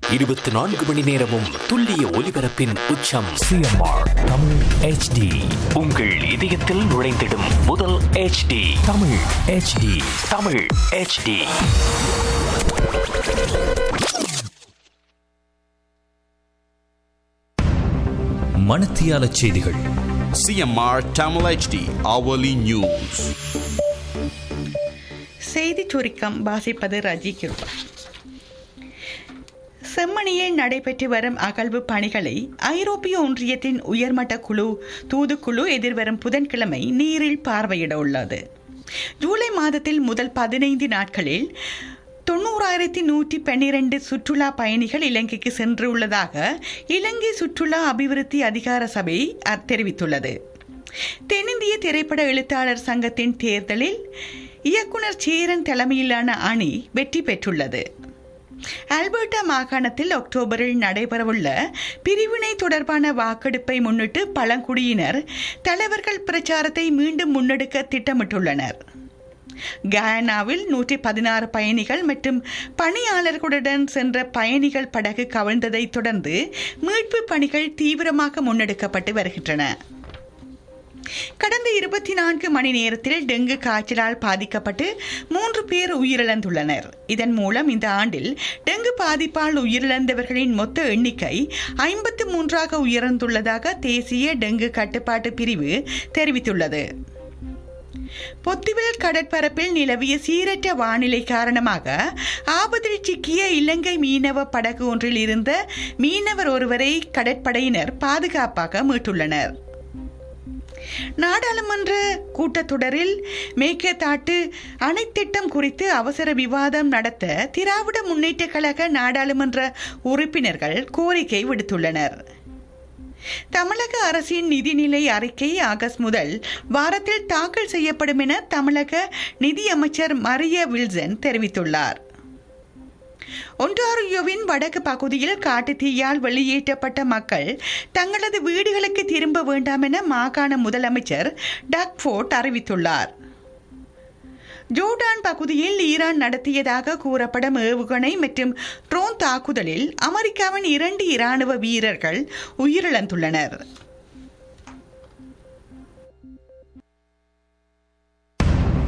இருபத்தி நான்கு மணி நேரமும் துல்லிய ஒலிபரப்பின் உச்சம் சிஎம்ஆர் தமிழ் ஹெச்டி உங்கள் இதயத்தில் நுழைந்திடும் முதல் HD Tamil HD Tamil HD மணத்தியால செய்திகள் CMR Tamil HD hourly news. செய்தி சுருக்கம் வாசிப்பது ரஜி கிருபா செம்மணியில் நடைபெற்று வரும் அகழ்வு பணிகளை ஐரோப்பிய ஒன்றியத்தின் உயர்மட்ட குழு தூதுக்குழு எதிர்வரும் புதன்கிழமை நீரில் பார்வையிட உள்ளது ஜூலை மாதத்தில் முதல் பதினைந்து நாட்களில் தொண்ணூறாயிரத்தி நூற்றி பன்னிரண்டு சுற்றுலா பயணிகள் இலங்கைக்கு சென்றுள்ளதாக இலங்கை சுற்றுலா அபிவிருத்தி அதிகார சபை அ- தெரிவித்துள்ளது தென்னிந்திய திரைப்பட எழுத்தாளர் சங்கத்தின் தேர்தலில் இயக்குனர் சேரன் தலைமையிலான அணி வெற்றி பெற்றுள்ளது ஆல்பர்டா மாகாணத்தில் அக்டோபரில் நடைபெறவுள்ள பிரிவினை தொடர்பான வாக்கெடுப்பை முன்னிட்டு பழங்குடியினர் தலைவர்கள் பிரச்சாரத்தை மீண்டும் முன்னெடுக்க திட்டமிட்டுள்ளனர் கயானாவில் நூற்றி பதினாறு பயணிகள் மற்றும் பணியாளர்களுடன் சென்ற பயணிகள் படகு கவிழ்ந்ததைத் தொடர்ந்து மீட்பு பணிகள் தீவிரமாக முன்னெடுக்கப்பட்டு வருகின்றன கடந்த இருபத்தி நான்கு மணி நேரத்தில் டெங்கு காய்ச்சலால் பாதிக்கப்பட்டு மூன்று பேர் உயிரிழந்துள்ளனர் இதன் மூலம் இந்த ஆண்டில் டெங்கு பாதிப்பால் உயிரிழந்தவர்களின் மொத்த எண்ணிக்கை ஐம்பத்து மூன்றாக உயர்ந்துள்ளதாக தேசிய டெங்கு கட்டுப்பாட்டு பிரிவு தெரிவித்துள்ளது பொத்திவில் கடற்பரப்பில் நிலவிய சீரற்ற வானிலை காரணமாக ஆபத்தில் சிக்கிய இலங்கை மீனவ படகு ஒன்றில் இருந்த மீனவர் ஒருவரை கடற்படையினர் பாதுகாப்பாக மீட்டுள்ளனர் நாடாளுமன்ற கூட்டத்தொடரில் மேற்கத்தாட்டு அணைத்திட்டம் குறித்து அவசர விவாதம் நடத்த திராவிட முன்னேற்றக் கழக நாடாளுமன்ற உறுப்பினர்கள் கோரிக்கை விடுத்துள்ளனர் தமிழக அரசின் நிதிநிலை அறிக்கை ஆகஸ்ட் முதல் வாரத்தில் தாக்கல் செய்யப்படும் என தமிழக நிதியமைச்சர் மரிய வில்சன் தெரிவித்துள்ளார் ஒன்டாரியோவின் வடக்கு பகுதியில் காட்டுத் தீயால் வெளியேற்றப்பட்ட மக்கள் தங்களது வீடுகளுக்கு திரும்ப வேண்டாம் என மாகாண முதலமைச்சர் டக்ஃபோர்ட் அறிவித்துள்ளார் ஜோர்டான் பகுதியில் ஈரான் நடத்தியதாக கூறப்படும் ஏவுகணை மற்றும் ட்ரோன் தாக்குதலில் அமெரிக்காவின் இரண்டு இராணுவ வீரர்கள் உயிரிழந்துள்ளனர்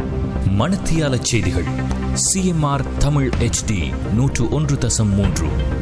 மணத்தியால செய்திகள் சிஎம்ஆர் தமிழ் ஹெச்டி நூற்று ஒன்று தசம் மூன்று